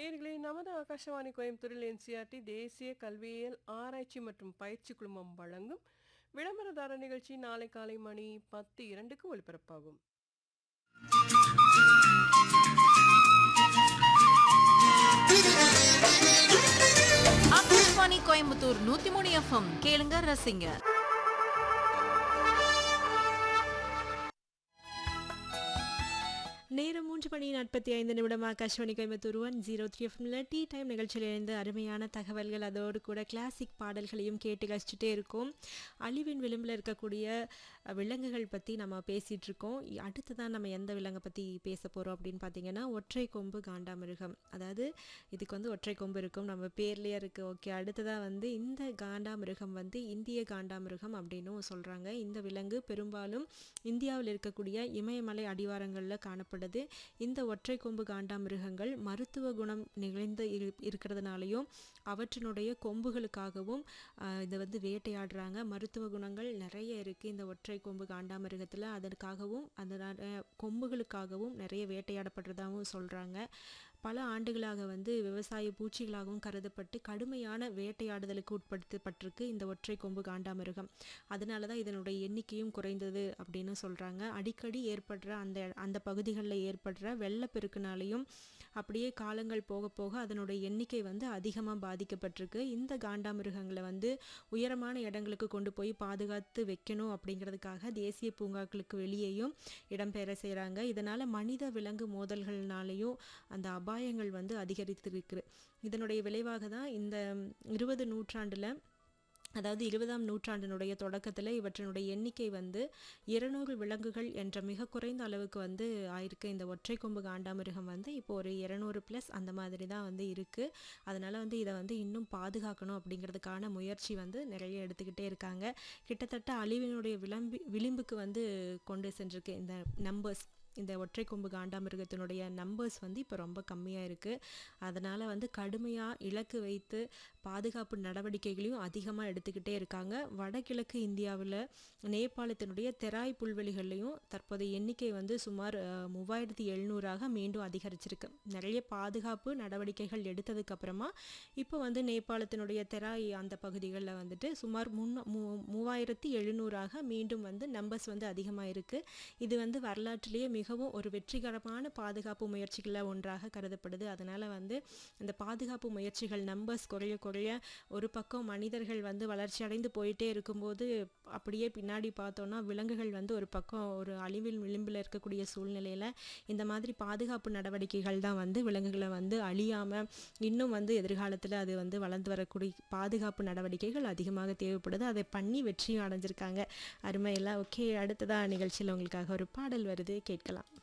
நேர்களே நமது ஆகாஷவாணி கோயம்புத்தூரில் என்சிஆர்டி தேசிய கல்வியியல் ஆராய்ச்சி மற்றும் பயிற்சி குழுமம் வழங்கும் விளம்பரதார நிகழ்ச்சி நாளை காலை மணி பத்து இரண்டுக்கு ஒலிபரப்பாகும் ஆகாஷ்வாணி கோயம்புத்தூர் நூத்தி மூணு எஃப்எம் கேளுங்க ரசிங்க நேரம் மூன்று மணி நாற்பத்தி ஐந்து நிமிடம் Akashvani Coimbatore one zero three எஃப்எம்ல டீ டைம் நிகழ்ச்சியிலிருந்து அருமையான தகவல்கள் அதோடு கூட கிளாசிக் பாடல்களையும் கேட்டு கழிச்சிட்டே இருக்கோம் அழிவின் விளிம்பில் இருக்கக்கூடிய அஹ், விலங்குகள் பற்றி நம்ம பேசிகிட்டு இருக்கோம் இ- அடுத்ததான் நம்ம எந்த விலங்கை பற்றி பேச போகிறோம் அப்படின்னு பார்த்தீங்கன்னா ஒற்றை கொம்பு காண்டாமிருகம் அதாவது இதுக்கு வந்து ஒற்றை கொம்பு இருக்கும் நம்ம பேர்லேயே இருக்குது ஓகே அடுத்ததாக வந்து இந்த காண்டாமிருகம் வந்து இந்திய காண்டாமிருகம் அப்படின்னும் சொல்கிறாங்க இந்த விலங்கு பெரும்பாலும் இந்தியாவில் இருக்கக்கூடிய இமயமலை அடிவாரங்களில் காணப்படுது இந்த ஒற்றை கொம்பு காண்டாமிருகங்கள் மருத்துவ குணம் நிகழ்ந்து இரு இருக்கிறதுனாலையும் அவற்றினுடைய கொம்புகளுக்காகவும் ஆஹ், இதை வந்து வேட்டையாடுறாங்க மருத்துவ குணங்கள் நிறைய இருக்குது இந்த ஒற்றை கொம்பு காண்டாமிருகத்தில் அதற்காகவும் அந்த கொம்புகளுக்காகவும் நிறைய வேட்டையாடப்படுறதாகவும் சொல்கிறாங்க பல ஆண்டுகளாக வந்து விவசாய பூச்சிகளாகவும் கருதப்பட்டு கடுமையான வேட்டையாடுதலுக்கு உட்படுத்தப்பட்டிருக்கு இந்த ஒற்றை கொம்பு காண்டாமிருகம் அதனால தான் இதனுடைய எண்ணிக்கையும் குறைந்தது அப்படின்னு சொல்கிறாங்க அடிக்கடி ஏற்படுற அந்த அந்த பகுதிகளில் ஏற்படுற வெள்ளப்பெருக்குனாலையும் அப்படியே காலங்கள் போக போக அதனுடைய எண்ணிக்கை வந்து அதிகமாக பாதிக்கப்பட்டிருக்கு இந்த காண்டாமிருகங்களை வந்து உயரமான இடங்களுக்கு கொண்டு போய் பாதுகாத்து வைக்கணும் அப்படிங்கிறதுக்காக தேசிய பூங்காக்களுக்கு வெளியேயும் இடம்பெற செய்கிறாங்க இதனால் மனித விலங்கு மோதல்கள்னாலேயும் அந்த அபாயங்கள் வந்து அதிகரித்திருக்கு இதனுடைய விளைவாக தான் இந்த இருபது நூற்றாண்டில் அதாவது இருபதாம் நூற்றாண்டினுடைய தொடக்கத்தில் இவற்றினுடைய எண்ணிக்கை வந்து இருநூறு விலங்குகள் என்ற மிக குறைந்த அளவுக்கு வந்து ஆயிருக்கு இந்த ஒற்றை கொம்பு காண்டாமிருகம் வந்து இப்போ ஒரு இருநூறு ப்ளஸ் அந்த மாதிரி தான் வந்து இருக்குது அதனால் வந்து இதை வந்து இன்னும் பாதுகாக்கணும் அப்படிங்கிறதுக்கான முயற்சி வந்து நிறைய எடுத்துக்கிட்டே இருக்காங்க கிட்டத்தட்ட அழிவினுடைய விளம்பி விளிம்புக்கு வந்து கொண்டு சென்றிருக்கு இந்த நம்பர்ஸ் இந்த ஒற்றை கொம்பு காண்டாமிருகத்தினுடைய நம்பர்ஸ் வந்து இப்போ ரொம்ப கம்மியாக இருக்குது அதனால் வந்து கடுமையாக இலக்கு வைத்து பாதுகாப்பு நடவடிக்கைகளையும் அதிகமாக எடுத்துக்கிட்டே இருக்காங்க வடகிழக்கு இந்தியாவில் நேபாளத்தினுடைய தெராய் புல்வெளிகள்லையும் தற்போதைய எண்ணிக்கை வந்து சுமார் அஹ், மூவாயிரத்தி எழுநூறாக மீண்டும் அதிகரிச்சிருக்கு நிறைய பாதுகாப்பு நடவடிக்கைகள் எடுத்ததுக்கு அப்புறமா இப்போ வந்து நேபாளத்தினுடைய தெராய் அந்த பகுதிகளில் வந்துட்டு சுமார் முன்ன மூ மூவாயிரத்தி எழுநூறாக மீண்டும் வந்து நம்பர்ஸ் வந்து அதிகமாக இருக்குது இது வந்து வரலாற்றிலேயே மிகவும் ஒரு வெற்றிகரமான பாதுகாப்பு முயற்சிகளில் ஒன்றாக கருதப்படுது அதனால் வந்து இந்த பாதுகாப்பு முயற்சிகள் நம்பர்ஸ் குறைய குறைய ஒரு பக்கம் மனிதர்கள் வந்து வளர்ச்சி அடைந்து போயிட்டே இருக்கும்போது அப்படியே பின்னாடி பார்த்தோன்னா விலங்குகள் வந்து ஒரு பக்கம் ஒரு அழிவில் விளிம்பில் இருக்கக்கூடிய சூழ்நிலையில் இந்த மாதிரி பாதுகாப்பு நடவடிக்கைகள் தான் வந்து விலங்குகளை வந்து அழியாமல் இன்னும் வந்து எதிர்காலத்தில் அது வந்து வளர்ந்து வரக்கூடிய பாதுகாப்பு நடவடிக்கைகள் அதிகமாக தேவைப்படுது அதை பண்ணி வெற்றியும் அடைஞ்சிருக்காங்க அருமையெல்லாம் ஓகே அடுத்ததாக நிகழ்ச்சியில் உங்களுக்காக ஒரு பாடல் வருது கேட்கலாம்